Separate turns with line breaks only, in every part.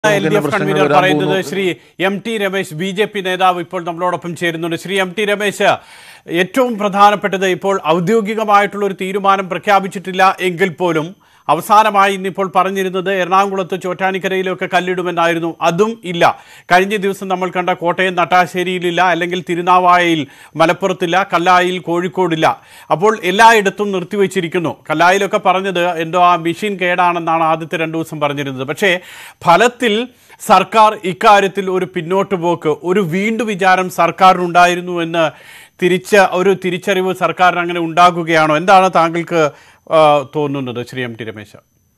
L D F
പ്രശ്നങ്ങൾ
convener
വരാൻ
പറയുന്നത്
പോകുന്നു.
Shri M T Ramesh B J P നേതാവ് ഇപ്പോൾ നമ്മളോടൊപ്പം ചേരുന്നുണ്ട് ശ്രീ എം ടി രമേശ് ഏറ്റവും പ്രധാനപ്പെട്ടത് ഇപ്പോൾ ഔദ്യോഗികമായിട്ടുള്ള ഒരു തീരുമാനം പ്രഖ്യാപിച്ചിട്ടില്ല എങ്കിൽ പോലും അവസാനമായി ഇന്നിപ്പോൾ പറഞ്ഞിരുന്നത് എറണാകുളത്ത് ചോറ്റാനിക്കരയിലൊക്കെ കല്ലിടുമെന്നായിരുന്നു അതും ഇല്ല കഴിഞ്ഞ ദിവസം നമ്മൾ കണ്ട കോട്ടയം നട്ടാശ്ശേരിയിലില്ല അല്ലെങ്കിൽ തിരുനാവായയിൽ മലപ്പുറത്തില്ല കല്ലായിൽ കോഴിക്കോടില്ല അപ്പോൾ എല്ലായിടത്തും നിർത്തിവെച്ചിരിക്കുന്നു കല്ലായിലൊക്കെ പറഞ്ഞത് എന്തോ ആ മെഷീൻ കേടാണെന്നാണ് ആദ്യത്തെ രണ്ടു ദിവസം പറഞ്ഞിരുന്നത് പക്ഷേ ഫലത്തിൽ സർക്കാർ ഇക്കാര്യത്തിൽ ഒരു പിന്നോട്ട് പോക്ക് ഒരു വീണ്ടു വിചാരം സർക്കാരിനുണ്ടായിരുന്നു എന്ന് തിരിച്ച ഒരു തിരിച്ചറിവ് സർക്കാരിന് അങ്ങനെ ഉണ്ടാകുകയാണോ എന്താണ് താങ്കൾക്ക് ആ, തോന്നുന്നത് ശ്രീ എം ടി രമേശ്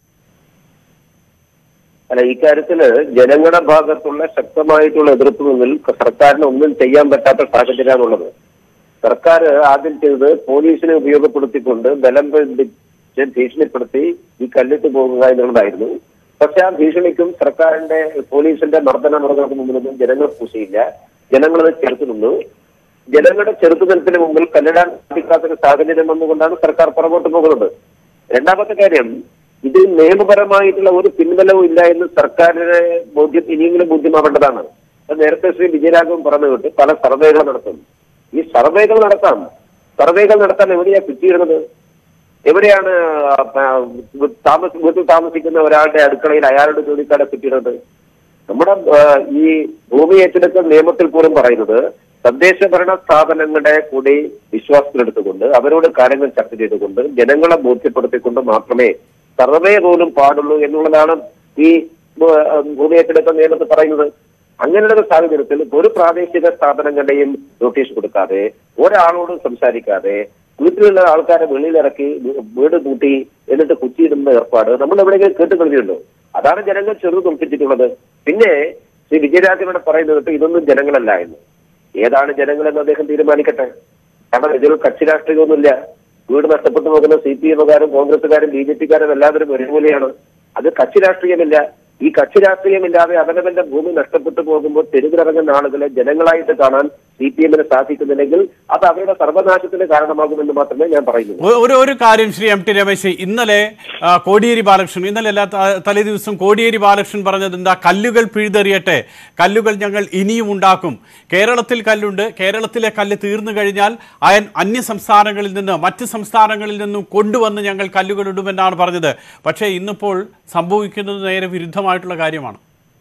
അല്ല ഇക്കാര്യത്തില് ജനങ്ങളുടെ ഭാഗത്തുള്ള ശക്തമായിട്ടുള്ള എതിർപ്പ് മുന്നിൽ സർക്കാരിന് ഒന്നും ചെയ്യാൻ പറ്റാത്ത സാഹചര്യമാണുള്ളത് സർക്കാർ ആദ്യം ചെയ്തത് പോലീസിനെ ഉപയോഗപ്പെടുത്തിക്കൊണ്ട് ബലം പ്രയോഗിച്ച് ഭീഷണിപ്പെടുത്തി ഈ കല്ലിട്ട് പോകുക എന്നുള്ളതായിരുന്നു പക്ഷെ ആ ഭീഷണിക്കും സർക്കാരിന്റെ പോലീസിന്റെ മർദ്ദനമൃഗങ്ങൾക്ക് മുമ്പിലൊന്നും ജനങ്ങൾ കൂശിയില്ല ജനങ്ങളത് ചെറുത്തു നിന്നു ജനങ്ങളുടെ ചെറുത്തുനിൽപ്പിന് മുമ്പിൽ കല്ലിടാൻ സാധിക്കാത്തൊരു സാഹചര്യം വന്നുകൊണ്ടാണ് സർക്കാർ പുറകോട്ട് പോകുന്നത് രണ്ടാമത്തെ കാര്യം ഇതിൽ നിയമപരമായിട്ടുള്ള ഒരു പിൻബലവും ഇല്ല എന്ന് സർക്കാരിനെ ബോധ്യം ഇനിയെങ്കിലും ബോധ്യമാവേണ്ടതാണ് അത് നേരത്തെ ശ്രീ വിജയരാഘവൻ പറഞ്ഞു വിട്ട് പല സർവേകൾ നടത്തും ഈ സർവേകൾ നടത്താം സർവേകൾ നടത്താൻ എവിടെയാ കിട്ടിയിരുന്നത് എവിടെയാണ് ആ, താമസ വീട്ടിൽ താമസിക്കുന്ന ഒരാളുടെ അടുക്കളയിൽ അയാളുടെ ജോലിക്കാരെ കിട്ടിയിരുന്നത് നമ്മുടെ ആ, ഈ ഭൂമി ഏറ്റെടുക്കൽ നിയമത്തിൽ പോലും പറയുന്നത് തദ്ദേശ ഭരണ സ്ഥാപനങ്ങളുടെ കൂടി വിശ്വാസത്തിലെടുത്തുകൊണ്ട് അവരോട് കാര്യങ്ങൾ ചർച്ച ചെയ്തുകൊണ്ട് ജനങ്ങളെ ബോധ്യപ്പെടുത്തിക്കൊണ്ട് മാത്രമേ സർവേ പോലും പാടുള്ളൂ എന്നുള്ളതാണ് ഈ ഭൂ- ആ, ഭൂമി ഏറ്റെടുക്കൽ നിയമത്തിൽ പറയുന്നത് അങ്ങനെയുള്ള ഒരു സാഹചര്യത്തിൽ ഒരു പ്രാദേശിക സ്ഥാപനങ്ങളുടെയും നോട്ടീസ് കൊടുക്കാതെ ഒരാളോടും സംസാരിക്കാതെ വീട്ടിലുള്ള ആൾക്കാരെ വെളിയിലിറക്കി വീട് കൂട്ടി എന്നിട്ട് കുറ്റിയിടുന്ന ഏർപ്പാട് നമ്മൾ എവിടെയെങ്കിലും കേട്ട് കഴിഞ്ഞുണ്ടോ അതാണ് ജനങ്ങൾ ചെറു തോൽപ്പിച്ചിട്ടുള്ളത് പിന്നെ ശ്രീ വിജയരാഘവനോട് പറയുന്നത് കേട്ട് ഇതൊന്നും ജനങ്ങളല്ല എന്ന് ഏതാണ് ജനങ്ങളെന്ന് അദ്ദേഹം തീരുമാനിക്കട്ടെ കാരണം ഇതിൽ കക്ഷി രാഷ്ട്രീയമൊന്നുമില്ല വീട് നഷ്ടപ്പെട്ടു പോകുന്ന സി പി എമ്മുകാരും കോൺഗ്രസുകാരും ബി ജെ പിക്കാരും എല്ലാവരും ഒരുപോലെയാണ് അത് കക്ഷി രാഷ്ട്രീയമില്ല ഈ കക്ഷി രാഷ്ട്രീയമില്ലാതെ അവനവന്റെ ഭൂമി നഷ്ടപ്പെട്ടു പോകുമ്പോൾ തെരുവിലിറങ്ങുന്ന ആളുകളെ ജനങ്ങളായിട്ട് കാണാൻ സി പി എമ്മിന് സാധിക്കുന്നില്ലെങ്കിൽ അത് അവരുടെ സർവനാശത്തിന് കാരണമാകുമെന്ന് മാത്രമേ ഞാൻ പറയുന്നു
ഒ- ഒരു ഒരു കാര്യം ശ്രീ എം ടി രമേശ് ഇന്നലെ ആ, കോടിയേരി ബാലകൃഷ്ണൻ ഇന്നലെ അല്ല ത- തലേ ദിവസം കോടിയേരി ബാലകൃഷ്ണൻ പറഞ്ഞത് എന്താ കല്ലുകൾ പിഴുതെറിയട്ടെ കല്ലുകൾ ഞങ്ങൾ ഇനിയും ഉണ്ടാക്കും കേരളത്തിൽ കല്ലുണ്ട് കേരളത്തിലെ കല്ല് തീർന്നു കഴിഞ്ഞാൽ അയൻ അന്യ സംസ്ഥാനങ്ങളിൽ നിന്ന് മറ്റ് സംസ്ഥാനങ്ങളിൽ നിന്നും കൊണ്ടുവന്ന് ഞങ്ങൾ കല്ലുകൾ ഇടുമെന്നാണ് പറഞ്ഞത് പക്ഷേ ഇന്നിപ്പോൾ സംഭവിക്കുന്നത് നേരെ വിരുദ്ധമായിട്ടുള്ള കാര്യമാണ്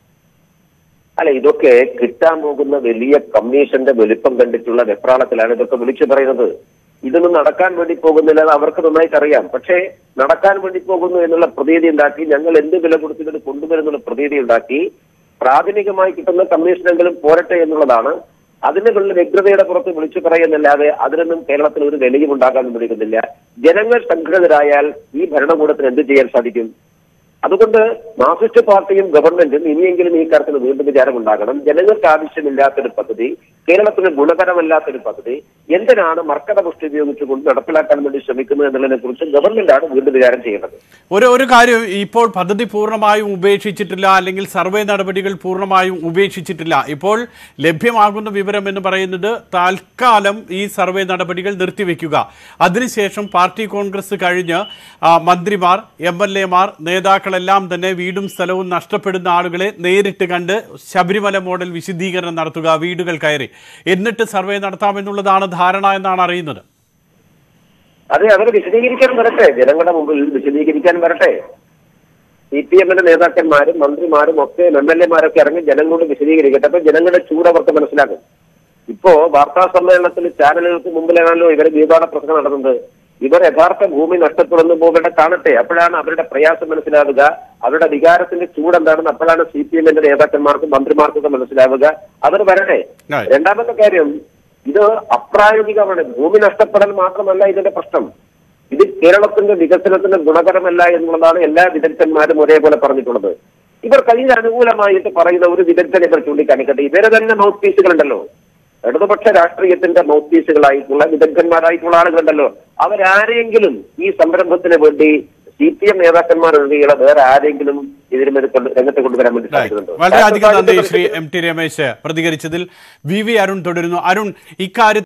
അല്ല ഇതൊക്കെ കിട്ടാൻ പോകുന്ന വലിയ കമ്മീഷന്റെ വലിപ്പം കണ്ടിട്ടുള്ള വെപ്രാളത്തിലാണ് ഇതൊക്കെ വിളിച്ചു പറയുന്നത് ഇതൊന്നും നടക്കാൻ വേണ്ടി പോകുന്നില്ല എന്ന് അവർക്ക് നന്നായിട്ട് അറിയാം പക്ഷേ നടക്കാൻ വേണ്ടി പോകുന്നു എന്നുള്ള പ്രതീതി ഉണ്ടാക്കി ഞങ്ങൾ എന്ത് വില കൊടുത്തിട്ട് കൊണ്ടുവരുന്നുള്ള പ്രതീതി ഉണ്ടാക്കി പ്രാഥമികമായി കിട്ടുന്ന കമ്മീഷനെങ്കിലും പോരട്ടെ എന്നുള്ളതാണ് അതിന് വെള്ള വ്യഗ്രതയുടെ പുറത്ത് വിളിച്ചു പറയുന്നല്ലാതെ അതിനൊന്നും കേരളത്തിൽ ഒരു വിലയും ഉണ്ടാകാൻ വിളിക്കുന്നില്ല ജനങ്ങൾ സംഘടിതരായാൽ ഈ ഭരണകൂടത്തിന് എന്ത് ചെയ്യാൻ സാധിക്കും അതുകൊണ്ട് മാർക്സിസ്റ്റ് പാർട്ടിയും ഗവൺമെന്റും ഇനിയെങ്കിലും ഈ കാര്യത്തിൽ വീണ്ടും വിചാരമുണ്ടാകണം ജനങ്ങൾക്ക് ആവശ്യമില്ലാത്തൊരു പദ്ധതി കേരളത്തിന് ഗുണകരമല്ലാത്തൊരു പദ്ധതി എന്തിനാണ് മർക്കട പുഷ്ടി ഉപയോഗിച്ചുകൊണ്ട് നടപ്പിലാക്കാൻ വേണ്ടി ശ്രമിക്കുന്നത് എന്നുള്ളതിനെ കുറിച്ച് ഗവൺമെന്റാണ് വീണ്ടും വിചാരം ചെയ്യേണ്ടത്
ഒരു ഒരു കാര്യം ഇപ്പോൾ പദ്ധതി പൂർണ്ണമായും ഉപേക്ഷിച്ചിട്ടില്ല അല്ലെങ്കിൽ സർവേ നടപടികൾ പൂർണ്ണമായും ഉപേക്ഷിച്ചിട്ടില്ല ഇപ്പോൾ ലഭ്യമാകുന്ന വിവരം എന്ന് പറയുന്നത് തൽക്കാലം ഈ സർവേ നടപടികൾ നിർത്തിവെക്കുക അതിനുശേഷം പാർട്ടി കോൺഗ്രസ് കഴിഞ്ഞ് ആ, മന്ത്രിമാർ എം എൽ എമാർ നേതാക്കളെല്ലാം തന്നെ വീടും സ്ഥലവും നഷ്ടപ്പെടുന്ന ആളുകളെ നേരിട്ട് കണ്ട് ശബരിമല മോഡൽ വിശദീകരണം നടത്തുക വീടുകൾ കയറി എന്നിട്ട് സർവേ നടത്താമെന്നുള്ളതാണ് ധാരണ എന്നാണ് അറിയുന്നത്
അത് അവർ വിശദീകരിക്കാൻ വരട്ടെ ജനങ്ങളുടെ മുമ്പിൽ വിശദീകരിക്കാൻ വരട്ടെ സി പി എമ്മിന്റെ നേതാക്കന്മാരും മന്ത്രിമാരും ഒക്കെ എം എൽ എമാരൊക്കെ ഇറങ്ങി ജനങ്ങളോട് വിശദീകരിക്കട്ടെ അപ്പൊ ജനങ്ങളുടെ ചൂട് അവർക്ക് മനസ്സിലാക്കും ഇപ്പോ വാർത്താ സമ്മേളനത്തിൽ ചാനലുകൾക്ക് മുമ്പിലാണല്ലോ ഇവരെ ദീപാവളി പ്രസംഗം നടന്നത് ഇവർ യഥാർത്ഥ ഭൂമി നഷ്ടപ്പെടുന്നു പോകേണ്ട കാണട്ടെ അപ്പോഴാണ് അവരുടെ പ്രയാസം മനസ്സിലാവുക അവരുടെ വികാരത്തിന്റെ ചൂട് എന്താണെന്ന് അപ്പോഴാണ് സി പി എമ്മിന്റെ നേതാക്കന്മാർക്കും മന്ത്രിമാർക്കൊക്കെ മനസ്സിലാവുക അവർ വരട്ടെ
Right.
രണ്ടാമത്തെ കാര്യം ഇത് അപ്രായോഗികമാണ് ഭൂമി നഷ്ടപ്പെടൽ മാത്രമല്ല ഇതിന്റെ പ്രശ്നം ഇത് കേരളത്തിന്റെ വികസനത്തിന് ഗുണകരമല്ല എന്നുള്ളതാണ് എല്ലാ വിദഗ്ധന്മാരും ഒരേപോലെ പറഞ്ഞിട്ടുള്ളത് ഇവർ കഴിഞ്ഞ അനുകൂലമായിട്ട് പറയുന്ന ഒരു വിദഗ്ധനെ ഇവർ ചൂണ്ടിക്കാണിക്കട്ടെ ഇവരെ തന്നെ മൗത്ത് പീസുകളുണ്ടല്ലോ ഇടതുപക്ഷ രാഷ്ട്രീയത്തിന്റെ മൗത്ത് പീസുകളായിട്ടുള്ള വിദഗ്ധന്മാരായിട്ടുള്ള ആളുകളുണ്ടല്ലോ അവരാരെങ്കിലും ഈ സംരംഭത്തിന് വേണ്ടി സി പി എം നേതാക്കന്മാർ ഒഴികെയുള്ള വേറെ ആരെങ്കിലും ഇതിന് മേൽ കൊണ്ട് രംഗത്ത് കൊണ്ടുവരാൻ വേണ്ടി സാധിക്കുന്നുണ്ടോ
വളരെയധികം നന്ദി ശ്രീ എം ടി രമേശ് പ്രതികരിച്ചതിൽ വി വി അരുൺ തുടരുന്നു അരുൺ ഇക്കാര്യത്തിൽ